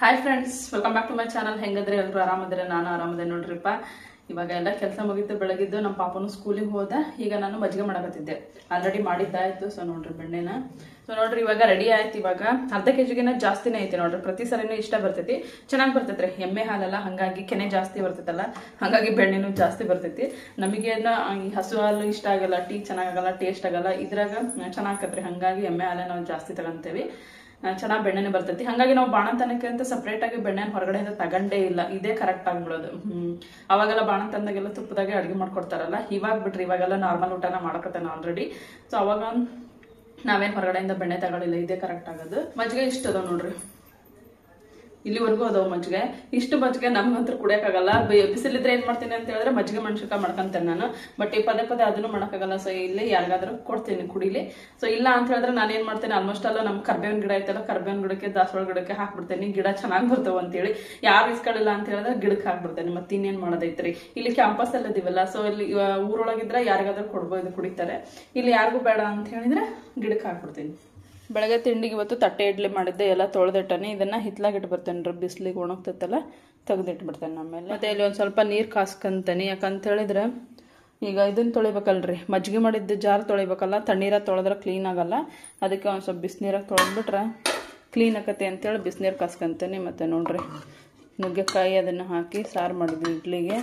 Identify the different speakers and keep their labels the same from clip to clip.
Speaker 1: Hi friends welcome back to my channel ಹೆಂಗದ್ರಿ ಎಲ್ಲರೂ ಆರಾಮದ್ರೆ ನಾನು ಆರಾಮದೆ ನೋಡ್ರಿಪ್ಪ ಇವಾಗ ಎಲ್ಲ ಕೆಲಸ ಮುಗಿತು ಬೆಳಗಿದ್ದು ನಮ್ಮ ಪಾಪನು ಸ್ಕೂಲಿಗೆ ಹೋದ ಈಗ ನಾನು ಮಜ್ಜಿಗೆ ಮಾಡಕತ್ತಿದ್ದೆ ಆಲ್ರೆಡಿ ಮಾಡಿದ್ದಾಯ್ತು ಸೊ ನೋಡ್ರಿ ಬೆಣ್ಣೆನ ಸೊ ನೋಡ್ರಿ ಇವಾಗ ರೆಡಿ ಆಯ್ತು ಇವಾಗ ಅರ್ಧ ಕೆ ಜಿಗಿನ ಜಾಸ್ತಿನೇ ಐತಿ ನೋಡ್ರಿ ಪ್ರತಿ ಸರಿನೂ ಇಷ್ಟ ಬರ್ತೈತಿ ಚೆನ್ನಾಗಿ ಬರ್ತೈತ್ರಿ ಎಮ್ಮೆ ಹಾಲಲ್ಲ ಹಾಗಾಗಿ ಕೆನೆ ಜಾಸ್ತಿ ಬರ್ತೈತಲ್ಲ ಹಾಗಾಗಿ ಬೆಣ್ಣೆನೂ ಜಾಸ್ತಿ ಬರ್ತೈತಿ ನಮಗೆ ಈ ಹಸು ಹಾಲು ಇಷ್ಟ ಆಗಲ್ಲ ಟೀ ಚೆನ್ನಾಗಲ್ಲ ಟೇಸ್ಟ್ ಆಗಲ್ಲ ಇದ್ರಾಗ ಚೆನ್ನಾಗತ್ರಿ ಹಾಗಾಗಿ ಎಮ್ಮೆ ಹಾಲೇ ನಾವು ಜಾಸ್ತಿ ತಗೊಂತೇವಿ ಚೆನ್ನಾಗಿ ಬೆಣ್ಣೆನೆ ಬರ್ತೈತಿ ಹಾಗಾಗಿ ನಾವು ಬಾಣಂತನಕ್ಕೆ ಅಂತ ಸಪ್ರೇಟ್ ಆಗಿ ಬೆಣ್ಣೆ ಹೊರಗಡೆಯಿಂದ ತಗಂಡೇ ಇಲ್ಲ ಇದೇ ಕರೆಕ್ಟ್ ಆಗ್ಬಿಡೋದು ಹ್ಮ್ ಅವಾಗೆಲ್ಲ ಬಾಣಂತನದಾಗೆಲ್ಲ ತುಪ್ಪದಾಗೆ ಅಡುಗೆ ಮಾಡ್ಕೊಡ್ತಾರಲ್ಲ ಇವಾಗ ಬಿಟ್ರಿ ಇವಾಗೆಲ್ಲ ನಾರ್ಮಲ್ ಊಟನ ಮಾಡಕತ್ತಾನ ಆಲ್ರೆಡಿ ಸೊ ಅವಾಗ ನಾವೇನ್ ಹೊರಗಡೆಯಿಂದ ಬೆಣ್ಣೆ ತಗೊಳ್ಳಿಲ್ಲ ಇದೇ ಕರೆಕ್ಟ್ ಆಗೋದು ಮಜ್ಜಿಗೆ ಇಷ್ಟ ಅದಾವ ನೋಡ್ರಿ ಇಲ್ಲಿವರೆಗೂ ಅದಾವ ಮಜ್ಜಿಗೆ ಇಷ್ಟು ಮಜ್ಜಿಗೆ ನಮ್ಗಂತೂ ಕುಡಿಯೋಕ್ಕಾಗಲ್ಲ ಬಿ- ಬಿಸಿಲಿದ್ರೆ ಏನ್ ಮಾಡ್ತೀನಿ ಅಂತ ಹೇಳಿದ್ರೆ ಮಜ್ಜಿಗೆ ಮೆಣಸಿನ್ಕಾಯಿ ಮಾಡ್ಕೊಂತೇನೆ ನಾನು ಬಟ್ ಈ ಪದೇ ಪದೇ ಅದನ್ನು ಮಾಡೋಕ್ಕಾಗಲ್ಲ ಸೊ ಇಲ್ಲಿ ಯಾರಿಗಾದ್ರೂ ಕೊಡ್ತೀನಿ ಕುಡಿಲಿ ಸೊ ಇಲ್ಲ ಅಂತ ಹೇಳಿದ್ರೆ ನಾನು ಏನ್ ಮಾಡ್ತೇನೆ ಆಲ್ಮೋಸ್ಟ್ ಎಲ್ಲ ನಮ್ಮ ಕರ್ಬೇವಿನ ಗಿಡ ಐತಲ್ಲ ಕರ್ಬೇವಿನ ಗಿಡಕ್ಕೆ ದಾಸವಾಳ ಗಿಡಕ್ಕೆ ಹಾಕ್ಬಿಡ್ತೇನೆ ಗಿಡ ಚೆನ್ನಾಗಿ ಬರ್ತಾವ ಅಂತೇಳಿ ಯಾರು ಇಸ್ಕೊಳ್ಳಿಲ್ಲ ಅಂತ ಹೇಳಿದ್ರೆ ಗಿಡಕ್ಕೆ ಹಾಕ್ಬಿಡ್ತೇನೆ ಮತ್ತೆ ಇನ್ನೇನ್ ಮಾಡೋದೈತ್ರಿ ಇಲ್ಲಿ ಕ್ಯಾಂಪಸ್ ಎಲ್ಲ ಇದೀವಲ್ಲ ಸೊ ಇಲ್ಲಿ ಇವ- ಊರೊಳಗಿದ್ರೆ ಯಾರಿಗಾದ್ರೂ ಕೊಡ್ಬೋದು ಕುಡಿತಾರೆ ಇಲ್ಲಿ ಯಾರಿಗೂ ಬೇಡ ಅಂತ ಹೇಳಿದ್ರೆ ಗಿಡಕ್ಕೆ ಹಾಕ್ಬಿಡ್ತೀನಿ ಬೆಳಗ್ಗೆ ತಿಂಡಿಗೆ ಇವತ್ತು ತಟ್ಟೆ ಇಡ್ಲಿ ಮಾಡಿದ್ದೆ ಎಲ್ಲ ತೊಳೆದಿಟ್ಟನೆ ಇದನ್ನ ಹಿತ್ಲಾಗ ಇಟ್ಬಿಡ್ತೇನೆ ರೀ ಬಿಸಿಲಿಗೆ ಒಣಗ್ತೈತಲ್ಲ ತೆಗೆದಿಟ್ಬಿಡ್ತೇನೆ ಆಮೇಲೆ ಮತ್ತೆ ಇಲ್ಲಿ ಒಂದು ಸ್ವಲ್ಪ ನೀರು ಕಾಸ್ಕೊಂತೇನೆ ಯಾಕಂತ ಹೇಳಿದ್ರೆ ಈಗ ಇದನ್ನ ತೊಳಿಬೇಕಲ್ರಿ ಮಜ್ಜಿಗೆ ಮಾಡಿದ್ದು ಜಾರ್ ತೊಳಿಬೇಕಲ್ಲ ತಣ್ಣೀರ ತೊಳೆದ್ರೆ ಕ್ಲೀನ್ ಆಗಲ್ಲ ಅದಕ್ಕೆ ಒಂದು ಸ್ವಲ್ಪ ಬಿಸಿನೀರಾಗ ತೊಳೆದ್ಬಿಟ್ರೆ ಕ್ಲೀನ್ ಆಕತಿ ಅಂತೇಳಿ ಬಿಸಿನೀರು ಕಾಸ್ಕೊಂತೇನೆ ಮತ್ತೆ ನೋಡ್ರಿ ನುಗ್ಗೆಕಾಯಿ ಅದನ್ನು ಹಾಕಿ ಸಾರು ಮಾಡಿದ್ವಿ ಇಡ್ಲಿಗೆ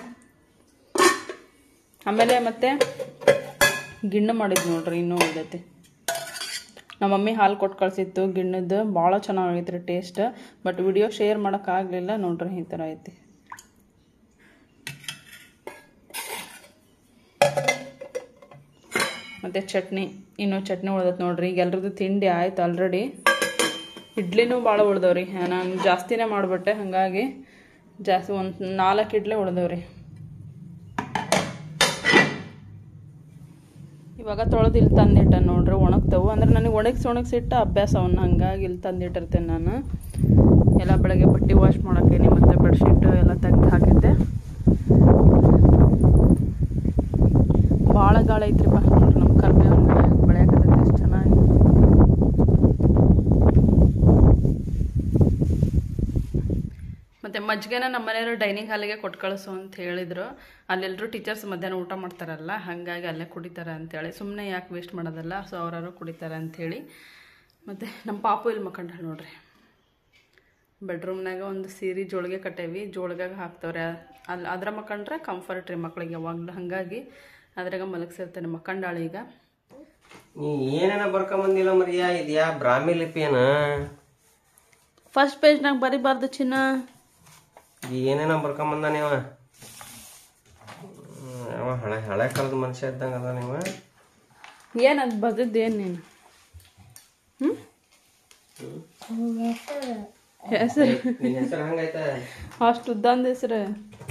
Speaker 1: ಆಮೇಲೆ ಮತ್ತೆ ಗಿಣ್ಣು ಮಾಡಿದ್ವಿ ನೋಡ್ರಿ ಇನ್ನೂ ಉಳಿದೈತಿ ನಮ್ಮ ಮಮ್ಮಿ ಹಾಲು ಕೊಟ್ಟು ಕಳ್ಸಿತ್ತು ಗಿಣ್ಣದ್ದು ಭಾಳ ಚೆನ್ನಾಗೈತೆ ರೀ ಟೇಸ್ಟ್ ಬಟ್ ವಿಡಿಯೋ ಶೇರ್ ಮಾಡೋಕ್ಕಾಗಲಿಲ್ಲ ನೋಡ್ರಿ ಈ ಥರ ಐತಿ ಮತ್ತು ಚಟ್ನಿ ಇನ್ನೂ ಚಟ್ನಿ ಉಳ್ದೈತೆ ನೋಡ್ರಿ ಈಗ ಎಲ್ರದ್ದು ತಿಂಡಿ ಆಯ್ತು ಆಲ್ರೆಡಿ ಇಡ್ಲಿನೂ ಭಾಳ ಉಳ್ದವ್ರಿ ನಾನು ಜಾಸ್ತಿನೇ ಮಾಡಿಬಿಟ್ಟೆ ಹಾಗಾಗಿ ಜಾಸ್ತಿ ಒಂದು ನಾಲ್ಕು ಇಡ್ಲಿ ಉಳ್ದವ್ರಿ ಇವಾಗ ತೊಳೆದು ಇಲ್ಲಿ ತಂದಿಟ್ಟೆ ನೋಡ್ರಿ ಒಣಗ್ತವು ಅಂದ್ರೆ ನನಗೆ ಒಣಗಿಸಿ ಒಣಗಿಸಿಟ್ಟ ಅಭ್ಯಾಸ ಅವನ್ನ ಹಂಗಾಗಿ ಇಲ್ಲಿ ತಂದಿಟ್ಟಿರ್ತೇನೆ ನಾನು ಎಲ್ಲ ಬೆಳಗ್ಗೆ ಬಟ್ಟೆ ವಾಶ್ ಮಾಡೋಕ್ಕೇನೆ ಮತ್ತು ಬೆಡ್ಶೀಟ್ ಎಲ್ಲ ತೆಗ್ದು ಹಾಕಿದ್ದೆ ಭಾಳ ಗಾಳ ಐತ್ರಿಪ್ಪ ನೋಡ್ರಿ ನಮ್ಮ ಕರ್ಬೇವಿನ ಗಿಡ ಬೆಳೆಯಕತ್ತೈತೆ ಎಷ್ಟು ಚೆನ್ನಾಗಿ ಮತ್ತು ಮಜ್ಜಿಗೆನ ನಮ್ಮ ಮನೆಯವರು ಡೈನಿಂಗ್ ಹಾಲಿಗೆ ಕೊಟ್ಟು ಕಳಿಸು ಅಂತ ಹೇಳಿದರು ಅಲ್ಲೆಲ್ಲರೂ ಟೀಚರ್ಸ್ ಮಧ್ಯಾಹ್ನ ಊಟ ಮಾಡ್ತಾರಲ್ಲ ಹಾಗಾಗಿ ಅಲ್ಲೇ ಕುಡಿತಾರೆ ಅಂತೇಳಿ ಸುಮ್ಮನೆ ಯಾಕೆ ವೇಸ್ಟ್ ಮಾಡೋದಲ್ಲ ಸೊ ಅವರಾರು ಕುಡಿತಾರೆ ಅಂಥೇಳಿ ಮತ್ತು ನಮ್ಮ ಪಾಪು ಇಲ್ಲಿ ಮಕ್ಕಂಡ ನೋಡ್ರಿ ಬೆಡ್ರೂಮ್ನಾಗ ಒಂದು ಸೀರೆ ಜೋಳಿಗೆ ಕಟ್ಟೇವಿ ಜೋಳಿಗೆಗೆ ಹಾಕ್ತವ್ರೆ ಅಲ್ಲಿ ಅದ್ರ ಮಕ್ಕಂಡ್ರೆ ಕಂಫರ್ಟ್ ರೀ ಮಕ್ಳಿಗೆ ಯಾವಾಗಲೂ ಹಾಗಾಗಿ ಅದ್ರಾಗ ಮಲಗಿಸಿರ್ತಾನೆ ಮಕ್ಕಂಡಾಳು ಈಗ
Speaker 2: ನೀ ಏನೇನ ಬರ್ಕೊಂಬಂದಿಲ್ಲ ಮರಿಯಾ ಇದ್ಯಾ ಬ್ರಾಹ್ಮಿ ಲಿಪಿಯನ
Speaker 1: ಫಸ್ಟ್ ಪೇಜ್ನಾಗ ಬರಿಬಾರ್ದು ಚಿನ್ನ
Speaker 2: ಏನೇನ ಬರ್ಕೊಂಬಂದ ನೀವ ಹ್ಮ್, ಅವ ಹಳೆ ಹಳೆ ಕಾಲದ ಮನುಷ್ಯ ಇದ್ದಂಗ ಅದ ನೀವ
Speaker 1: ಏನದು ಬರ್ದಿದ್ದು ಏನು ನೀನು ಹ್ಞೂ ಹೆಸರು
Speaker 2: ನಿನ್ನ ಹೆಸರು ಹಂಗೈತ
Speaker 1: ಅಷ್ಟು ಉದ್ದಂದ ಹೆಸರು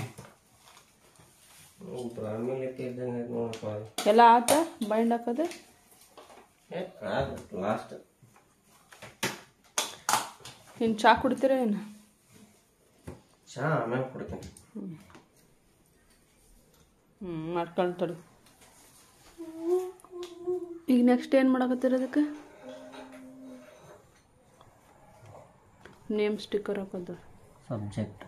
Speaker 2: ಬ್ರಾಹ್ಮಿ ಲಿಪಿ ಇದ್ದಂಗ ಐತ್ ನೋಡಪ್ಪ ಅದು.
Speaker 1: ಎಲ್ಲ ಆತ ಬೈಂಡ್ ಹಾಕೋದು
Speaker 2: ಏ, ಆದ್ ಲಾಸ್ಟ್
Speaker 1: ಇನ್ನು ಚಾ ಕುಡ್ತೀರ ಏನು
Speaker 2: ಚಾ ಆಮ್ಯಾಗ ಕೊಡ್ತೀನಿ
Speaker 1: ಹ್ಞೂ ಮಾಡ್ಕೊಳ್ತಾರೆ ಈಗ ನೆಕ್ಸ್ಟ್ ಏನು ಮಾಡಕತ್ತೀರ ಅದಕ್ಕೆ ನೇಮ್ ಸ್ಟಿಕ್ಕರ್ ಹಾಕೋದು
Speaker 2: ಸಬ್ಜೆಕ್ಟ್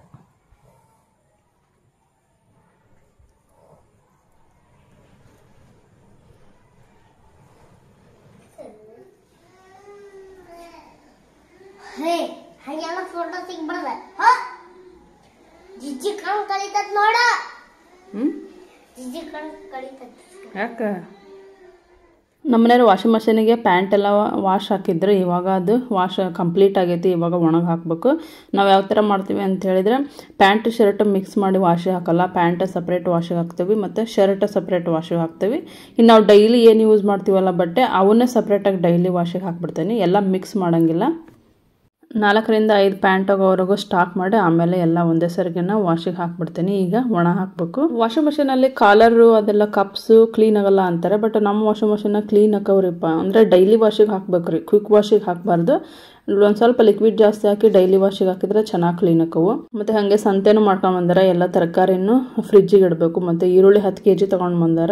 Speaker 3: ಹೇ ಹಂಗೆಲ್ಲ ಫೋಟೋ ತೆಗ್ಬಿಡ್ದ ಜಿಜ್ಜಿ ಕಣ್ ಕಲಿತತ್ ನೋಡ
Speaker 1: ಹ್ಞೂ
Speaker 3: ಜಿಜ್ಜಿ ಕಣ್ ಕಲಿತತ್
Speaker 1: ಯಾಕೆ ನಮ್ಮನೇಲಿ ವಾಷಿಂಗ್ ಮಷೀನಿಗೆ ಪ್ಯಾಂಟ್ ಎಲ್ಲ ವಾಶ್ ಹಾಕಿದ್ರು ಇವಾಗ ಅದು ವಾಶ್ ಕಂಪ್ಲೀಟ್ ಆಗೈತಿ ಇವಾಗ ಒಣಗಿ ಹಾಕಬೇಕು ನಾವು ಯಾವ ಥರ ಮಾಡ್ತೀವಿ ಅಂತ ಹೇಳಿದ್ರೆ ಪ್ಯಾಂಟ್ ಶರ್ಟ್ ಮಿಕ್ಸ್ ಮಾಡಿ ವಾಶಿಗೆ ಹಾಕಲ್ಲ ಪ್ಯಾಂಟ್ ಸಪ್ರೇಟ್ ವಾಶಿಗೆ ಹಾಕ್ತೀವಿ ಮತ್ತು ಶರ್ಟ್ ಸಪ್ರೇಟ್ ವಾಶಿಗೆ ಹಾಕ್ತೀವಿ ಇನ್ನು ನಾವು ಡೈಲಿ ಏನು ಯೂಸ್ ಮಾಡ್ತೀವಲ್ಲ ಬಟ್ಟೆ ಅವನ್ನೇ ಸಪ್ರೇಟಾಗಿ ಡೈಲಿ ವಾಶಿಗೆ ಹಾಕ್ಬಿಡ್ತೀನಿ ಎಲ್ಲ ಮಿಕ್ಸ್ ಮಾಡೋಂಗಿಲ್ಲ ನಾಲ್ಕರಿಂದ ಐದು ಪ್ಯಾಂಟ್ ಆಗೋವರೆಗೂ ಸ್ಟಾಕ್ ಮಾಡಿ ಆಮೇಲೆ ಎಲ್ಲ ಒಂದೇ ಸರಿಗೆನ ವಾಶಿಗೆ ಹಾಕ್ಬಿಡ್ತೀನಿ ಈಗ ಒಣ ಹಾಕಬೇಕು ವಾಷಿಂಗ್ ಮಷೀನಲ್ಲಿ ಕಾಲರು ಅದೆಲ್ಲ ಕಪ್ಸು ಕ್ಲೀನ್ ಆಗಲ್ಲ ಅಂತಾರೆ ಬಟ್ ನಮ್ಮ ವಾಷಿಂಗ್ ಮಷೀನ ಕ್ಲೀನ್ ಹಾಕವ್ರಿಪ್ಪ ಅಂದರೆ ಡೈಲಿ ವಾಶಿಗೆ ಹಾಕ್ಬೇಕು ರೀ ಕ್ವಿಕ್ ವಾಶಿಗೆ ಹಾಕಬಾರ್ದು ಒಂದು ಸ್ವಲ್ಪ ಲಿಕ್ವಿಡ್ ಜಾಸ್ತಿ ಹಾಕಿ ಡೈಲಿ ವಾಶಿಗೆ ಹಾಕಿದ್ರೆ ಚೆನ್ನಾಗಿ ಕ್ಲೀನ್ ಆಕವು ಮತ್ತು ಹಾಗೆ ಸಂತೆನೂ ಮಾಡ್ಕೊಂಡು ಬಂದಾರ ಎಲ್ಲ ತರಕಾರಿನೂ ಫ್ರಿಜ್ಜಿಗೆ ಇಡಬೇಕು ಮತ್ತು ಈರುಳ್ಳಿ ಹತ್ತು ಕೆ ಜಿ ತೊಗೊಂಡು ಬಂದಾರ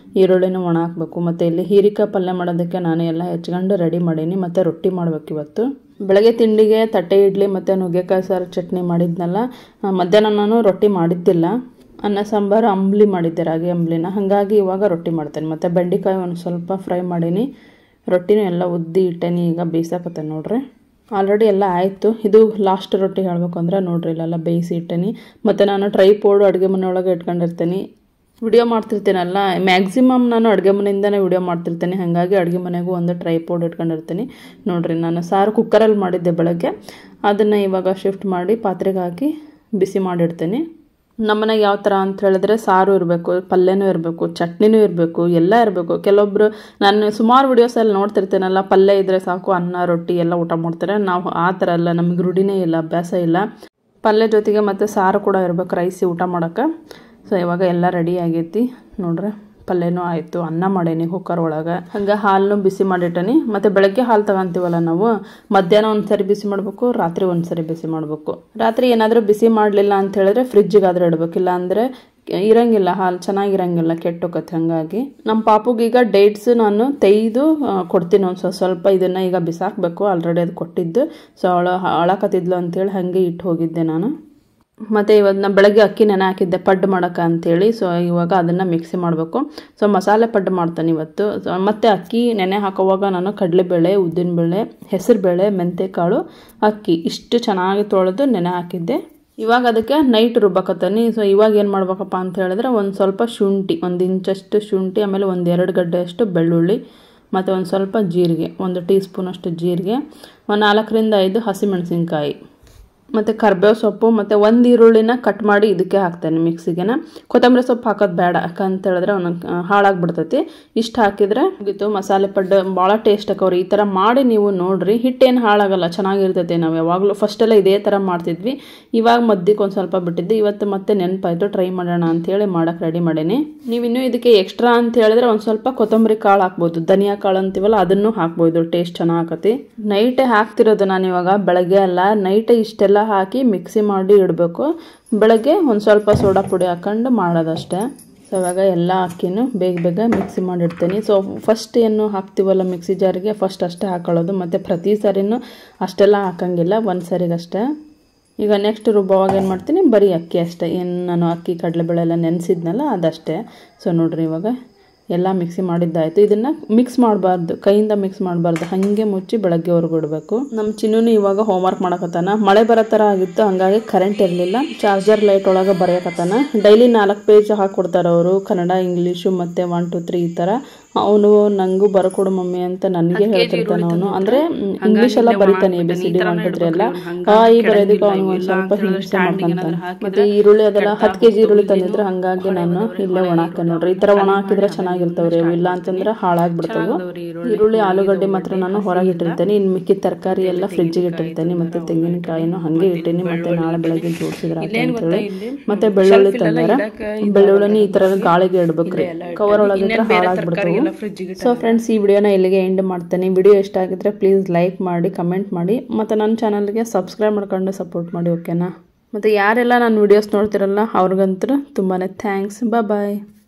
Speaker 1: ಈರುಳ್ಳಿನೂ ಒಣ ಹಾಕಬೇಕು ಮತ್ತು ಇಲ್ಲಿ ಹೀರಿಕಾಯಿ ಪಲ್ಯ ಮಾಡೋದಕ್ಕೆ ನಾನು ಎಲ್ಲ ಹೆಚ್ಕೊಂಡು ರೆಡಿ ಮಾಡೀನಿ ಮತ್ತು ರೊಟ್ಟಿ ಮಾಡ್ಬೇಕು ಇವತ್ತು ಬೆಳಗ್ಗೆ ತಿಂಡಿಗೆ ತಟ್ಟೆ ಇಡ್ಲಿ ಮತ್ತು ನುಗ್ಗೆಕಾಯಿ ಸಾರು ಚಟ್ನಿ ಮಾಡಿದ್ನಲ್ಲ ಆ, ಮಧ್ಯಾಹ್ನ ನಾನು ರೊಟ್ಟಿ ಮಾಡಿದ್ದಿಲ್ಲ ಅನ್ನ ಸಾಂಬಾರು ಅಂಬ್ಲಿ ಮಾಡಿದ್ದೆ ರಾಗಿ ಅಂಬ್ಲಿನ ಹಾಗಾಗಿ ಇವಾಗ ರೊಟ್ಟಿ ಮಾಡ್ತೇನೆ ಮತ್ತು ಬೆಂಡೆಕಾಯಿ ಒಂದು ಸ್ವಲ್ಪ ಫ್ರೈ ಮಾಡೀನಿ ರೊಟ್ಟಿನೂ ಎಲ್ಲ ಉದ್ದಿ ಇಟ್ಟೇನಿ ಈಗ ಬೇಯಿಸಕತ್ತೆ ನೋಡ್ರಿ ಆಲ್ರೆಡಿ ಎಲ್ಲ ಆಯಿತು ಇದು ಲಾಸ್ಟ್ ರೊಟ್ಟಿ ಹೇಳಬೇಕು ಅಂದ್ರೆ ನೋಡ್ರಿ ಇಲ್ಲೆಲ್ಲ ಬೇಯಿಸಿ ಇಟ್ಟೇನಿ ಮತ್ತು ನಾನು ಟ್ರೈ ಪೋಡು ಅಡುಗೆ ಮನೆ ಒಳಗೆ ಇಟ್ಕೊಂಡಿರ್ತೀನಿ ವಿಡಿಯೋ ಮಾಡ್ತಿರ್ತೀನಲ್ಲ ಮ್ಯಾಕ್ಸಿಮಮ್ ನಾನು ಅಡುಗೆ ಮನೆಯಿಂದನೇ ವಿಡಿಯೋ ಮಾಡ್ತಿರ್ತೀನಿ ಹಾಗಾಗಿ ಅಡುಗೆ ಮನೆಗೂ ಒಂದು ಟ್ರೈ ಪೋಡ್ ಇಟ್ಕೊಂಡಿರ್ತೀನಿ ನೋಡ್ರಿ ನಾನು ಸಾರು ಕುಕ್ಕರಲ್ಲಿ ಮಾಡಿದ್ದೆ ಬೆಳಗ್ಗೆ ಅದನ್ನು ಇವಾಗ ಶಿಫ್ಟ್ ಮಾಡಿ ಪಾತ್ರೆಗೆ ಹಾಕಿ ಬಿಸಿ ಮಾಡಿಡ್ತೀನಿ ನಮ್ಮನೆಗೆ ಯಾವ ಥರ ಅಂತ ಹೇಳಿದ್ರೆ ಸಾರು ಇರಬೇಕು ಪಲ್ಯನೂ ಇರಬೇಕು ಚಟ್ನಿನೂ ಇರಬೇಕು ಎಲ್ಲ ಇರಬೇಕು ಕೆಲವೊಬ್ರು ನಾನು ಸುಮಾರು ವಿಡಿಯೋಸಲ್ಲಿ ನೋಡ್ತಿರ್ತೇನಲ್ಲ ಪಲ್ಯ ಇದ್ದರೆ ಸಾಕು ಅನ್ನ ರೊಟ್ಟಿ ಎಲ್ಲ ಊಟ ಮಾಡ್ತಾರೆ ನಾವು ಆ ಥರ ಅಲ್ಲ ನಮಗೆ ರೂಢಿನೇ ಇಲ್ಲ ಅಭ್ಯಾಸ ಇಲ್ಲ ಪಲ್ಯ ಜೊತೆಗೆ ಮತ್ತು ಸಾರು ಕೂಡ ಇರ್ಬೇಕು ರೈಸಿ ಊಟ ಮಾಡೋಕ್ಕೆ ಸೊ ಇವಾಗ ಎಲ್ಲ ರೆಡಿ ಆಗೈತಿ ನೋಡ್ರಿ ಪಲ್ಯನೂ ಆಯಿತು ಅನ್ನ ಮಾಡೇನಿ ಕುಕ್ಕರ್ ಒಳಗೆ ಹಂಗೆ ಹಾಲನ್ನು ಬಿಸಿ ಮಾಡಿಟ್ಟನಿ ಮತ್ತು ಬೆಳಗ್ಗೆ ಹಾಲು ತಗೊಂತೀವಲ್ಲ ನಾವು ಮಧ್ಯಾಹ್ನ ಒಂದು ಸರಿ ಬಿಸಿ ಮಾಡಬೇಕು ರಾತ್ರಿ ಒಂದು ಸರಿ ಬಿಸಿ ಮಾಡಬೇಕು ರಾತ್ರಿ ಏನಾದರೂ ಬಿಸಿ ಮಾಡಲಿಲ್ಲ ಅಂತ ಹೇಳಿದ್ರೆ ಫ್ರಿಜ್ಜಿಗಾದ್ರೆ ಇಡಬೇಕಿಲ್ಲ ಅಂದರೆ ಇರಂಗಿಲ್ಲ ಹಾಲು ಚೆನ್ನಾಗಿರಂಗಿಲ್ಲ ಕೆಟ್ಟೋಕತ್ತೆ ಹಾಗಾಗಿ ನಮ್ಮ ಪಾಪುಗೀಗ ಡೇಟ್ಸ್ ನಾನು ತೆಯ್ದು ಆ, ಕೊಡ್ತೀನಿ ಒಂದು ಸ್ವಲ್ಪ ಸ್ವಲ್ಪ ಇದನ್ನು ಈಗ ಬಿಸಾಕಬೇಕು ಆಲ್ರೆಡಿ ಅದು ಕೊಟ್ಟಿದ್ದು ಸೊ ಅವಳು ಅಳಕತ್ತಿದ್ಲು ಅಂತೇಳಿ ಹಾಗೆ ಇಟ್ಟು ಹೋಗಿದ್ದೆ ನಾನು ಮತ್ತು ಇವತ್ತು ನಾನು ಬೆಳಗ್ಗೆ ಅಕ್ಕಿ ನೆನೆ ಹಾಕಿದ್ದೆ ಪಡ್ಡು ಮಾಡೋಕೆ ಅಂತೇಳಿ ಸೊ ಇವಾಗ ಅದನ್ನು ಮಿಕ್ಸಿ ಮಾಡಬೇಕು ಸೊ ಮಸಾಲೆ ಪಡ್ಡು ಮಾಡ್ತಾನೆ ಇವತ್ತು ಸೊ ಮತ್ತು ಅಕ್ಕಿ ನೆನೆ ಹಾಕೋವಾಗ ನಾನು ಕಡಲೆಬೇಳೆ ಉದ್ದಿನಬೇಳೆ ಹೆಸರುಬೇಳೆ ಮೆಂತೆಕಾಳು ಅಕ್ಕಿ ಇಷ್ಟು ಚೆನ್ನಾಗಿ ತೊಳೆದು ನೆನೆ ಹಾಕಿದ್ದೆ ಇವಾಗ ಅದಕ್ಕೆ ನೈಟ್ ರುಬ್ಬಕತ್ತಾನೆ ಸೊ ಇವಾಗ ಏನು ಮಾಡ್ಬೇಕಪ್ಪ ಅಂತ ಹೇಳಿದ್ರೆ ಒಂದು ಸ್ವಲ್ಪ ಶುಂಠಿ ಒಂದು ಇಂಚಷ್ಟು ಶುಂಠಿ ಆಮೇಲೆ ಒಂದು ಎರಡು ಗಡ್ಡೆಯಷ್ಟು ಬೆಳ್ಳುಳ್ಳಿ ಮತ್ತು ಒಂದು ಸ್ವಲ್ಪ ಜೀರಿಗೆ ಒಂದು ಟೀ ಸ್ಪೂನಷ್ಟು ಜೀರಿಗೆ ಒಂದು ನಾಲ್ಕರಿಂದ ಐದು ಹಸಿಮೆಣಸಿನ್ಕಾಯಿ ಮತ್ತು ಕರ್ಬೇವು ಸೊಪ್ಪು ಮತ್ತು ಒಂದು ಈರುಳ್ಳಿನ ಕಟ್ ಮಾಡಿ ಇದಕ್ಕೆ ಹಾಕ್ತೇನೆ ಮಿಕ್ಸಿಗೆನ ಕೊತ್ತಂಬರಿ ಸೊಪ್ಪು ಹಾಕೋದು ಬೇಡ ಯಾಕಂತ ಹೇಳಿದ್ರೆ ಒಂದೊಂದು ಹಾಳಾಗ್ಬಿಡ್ತೈತಿ ಇಷ್ಟು ಹಾಕಿದ್ರೆ ಮುಗೀತು ಮಸಾಲೆ ಪಡ್ಡು ಭಾಳ ಟೇಸ್ಟ್ ಆಕವ್ರಿ ಈ ಥರ ಮಾಡಿ ನೀವು ನೋಡ್ರಿ ಹಿಟ್ಟೇನು ಹಾಳಾಗಲ್ಲ ಚೆನ್ನಾಗಿರ್ತೈತೆ ನಾವು ಯಾವಾಗಲೂ ಫಸ್ಟೆಲ್ಲ ಇದೇ ಥರ ಮಾಡ್ತಿದ್ವಿ ಇವಾಗ ಮದ್ದಿಗೆ ಒಂದು ಸ್ವಲ್ಪ ಬಿಟ್ಟಿದ್ದೆ ಇವತ್ತು ಮತ್ತೆ ನೆನಪಾಯಿತು ಟ್ರೈ ಮಾಡೋಣ ಅಂತೇಳಿ ಮಾಡೋಕೆ ರೆಡಿ ಮಾಡೀನಿ ನೀವು ಇನ್ನೂ ಇದಕ್ಕೆ ಎಕ್ಸ್ಟ್ರಾ ಅಂತ ಹೇಳಿದ್ರೆ ಒಂದು ಸ್ವಲ್ಪ ಕೊತ್ತಂಬರಿ ಕಾಳು ಹಾಕ್ಬೋದು ಧನಿಯಾ ಕಾಳು ಅಂತೀವಲ್ಲ ಅದನ್ನು ಹಾಕ್ಬೋದು ಟೇಸ್ಟ್ ಚೆನ್ನಾಗತಿ ನೈಟೇ ಹಾಕ್ತಿರೋದು ನಾನು ಇವಾಗ ಬೆಳಗ್ಗೆ ಅಲ್ಲ ನೈಟೇ ಇಷ್ಟೆಲ್ಲ ಹಾಕಿ ಮಿಕ್ಸಿ ಮಾಡಿ ಇಡಬೇಕು ಬೆಳಗ್ಗೆ ಒಂದು ಸ್ವಲ್ಪ ಸೋಡಾ ಪುಡಿ ಹಾಕೊಂಡು ಮಾಡೋದಷ್ಟೇ ಸೊ ಇವಾಗ ಎಲ್ಲ ಅಕ್ಕಿನೂ ಬೇಗ ಬೇಗ ಮಿಕ್ಸಿ ಮಾಡಿಡ್ತೀನಿ ಸೊ ಫಸ್ಟ್ ಏನು ಹಾಕ್ತೀವಲ್ಲ ಮಿಕ್ಸಿ ಜಾರಿಗೆ ಫಸ್ಟ್ ಅಷ್ಟೇ ಹಾಕೊಳ್ಳೋದು ಮತ್ತು ಪ್ರತಿ ಸಾರಿನೂ ಅಷ್ಟೆಲ್ಲ ಹಾಕಂಗಿಲ್ಲ ಒಂದು ಸರಿಗಷ್ಟೇ ಈಗ ನೆಕ್ಸ್ಟ್ ರುಬ್ಬವಾಗ ಏನು ಮಾಡ್ತೀನಿ ಬರೀ ಅಕ್ಕಿ ಅಷ್ಟೇ ಏನು ನಾನು ಅಕ್ಕಿ ಕಡಲೆಬೇಳೆ ಎಲ್ಲ ನೆನೆಸಿದ್ನಲ್ಲ ಅದಷ್ಟೇ ಸೊ ನೋಡ್ರಿ ಇವಾಗ ಎಲ್ಲ ಮಿಕ್ಸಿ ಮಾಡಿದ್ದಾಯಿತು ಇದನ್ನು ಮಿಕ್ಸ್ ಮಾಡಬಾರ್ದು ಕೈಯಿಂದ ಮಿಕ್ಸ್ ಮಾಡಬಾರ್ದು ಹಾಗೆ ಮುಚ್ಚಿ ಬೆಳಗ್ಗೆವರೆಗೂ ಇಡಬೇಕು ನಮ್ಮ ಚಿನ್ನೂನು ಇವಾಗ ಹೋಮ್ವರ್ಕ್ ಮಾಡಕತ್ತಾನ ಮಳೆ ಬರೋ ಥರ ಆಗಿತ್ತು ಹಂಗಾಗಿ ಕರೆಂಟ್ ಇರಲಿಲ್ಲ ಚಾರ್ಜರ್ ಲೈಟ್ ಒಳಗೆ ಬರೆಯಕತ್ತಾನ ಡೈಲಿ ನಾಲ್ಕು ಪೇಜ್ ಹಾಕ್ಕೊಡ್ತಾರೆ ಅವರು ಕನ್ನಡ ಇಂಗ್ಲೀಷು ಮತ್ತು ಒನ್ ಟು ತ್ರೀ ಈ ಥರ ಅವನು ನಂಗೂ ಬರ್ಕೊಡು ಮಮ್ಮಿ ಅಂತ ನನಗೆ ಹೇಳ್ತಿರ್ತಾನೆ ಅವನು ಅಂದರೆ ಇಂಗ್ಲೀಷ್ ಎಲ್ಲ ಬರಿತಾನೆ A B C D one two three ಎಲ್ಲ ಆ ಈ ಬರೋದಕ್ಕೆ ಅವನು ಒಂದು ಸ್ವಲ್ಪ ಹಿಂಸೆ ಮಾಡ್ಕೊಂತಾನೆ ಮತ್ತೆ ಈರುಳ್ಳಿ ಅದೆಲ್ಲ ಹತ್ತು ಕೆ ಜಿ ಈರುಳ್ಳಿ ತಂದಿದ್ರೆ ಹಂಗಾಗಿ ನಾನು ಇಲ್ಲೇ ಒಣ ಹಾಕ್ತೇನೆ ನೋಡ್ರಿ ಈ ಥರ ಒಣ ಹಾಕಿದ್ರೆ ಚೆನ್ನಾಗಿರ್ತಾವ್ರಿ ಅವು ಇಲ್ಲ ಅಂತಂದ್ರೆ ಹಾಳಾಗ್ಬಿಡ್ತಾವು ಈರುಳ್ಳಿ ಆಲೂಗಡ್ಡೆ ಮಾತ್ರ ನಾನು ಹೊರಗೆ ಇಟ್ಟಿರ್ತೇನೆ ಇನ್ನು ಮಿಕ್ಕಿದ ತರಕಾರಿ ಎಲ್ಲ ಫ್ರಿಜ್ಜಿಗೆ ಇಟ್ಟಿರ್ತೇನೆ ಮತ್ತೆ ತೆಂಗಿನಕಾಯಿನೂ ಹಂಗೆ ಇಟ್ಟೀನಿ ಮತ್ತೆ ನಾಳೆ ಬೆಳಗ್ಗೆ ಜೋಡಿಸಿದ್ರೆ ಅಂತೇಳಿ ಮತ್ತೆ ಬೆಳ್ಳುಳ್ಳಿ ತಂದಾರ ಬೆಳ್ಳುಳ್ಳಿನ ಈ ತರ ಗಾಳಿಗೆ ಇಡ್ಬೇಕ್ರಿ ಕವರ್ ಒಳಗಿದ್ರೆ ಹಾಳಾಗ್ಬಿಡ್ತಾವು ಸೊ ಫ್ರೆಂಡ್ಸ್ ಈ ವಿಡಿಯೋನ ಇಲ್ಲಿಗೆ ಎಂಡ್ ಮಾಡ್ತೇನೆ ವಿಡಿಯೋ ಇಷ್ಟ ಆಗಿದ್ರೆ ಪ್ಲೀಸ್ ಲೈಕ್ ಮಾಡಿ ಕಮೆಂಟ್ ಮಾಡಿ ಮತ್ತು ನನ್ನ ಚಾನಲ್ಗೆ ಸಬ್ಸ್ಕ್ರೈಬ್ ಮಾಡ್ಕೊಂಡು ಸಪೋರ್ಟ್ ಮಾಡಿ ಓಕೆನಾ ಮತ್ತು ಯಾರೆಲ್ಲ ನನ್ನ ವಿಡಿಯೋಸ್ ನೋಡ್ತಿರಲ್ಲ ಅವ್ರಿಗಂತೂ ತುಂಬಾ ಥ್ಯಾಂಕ್ಸ್ ಬಾಯ್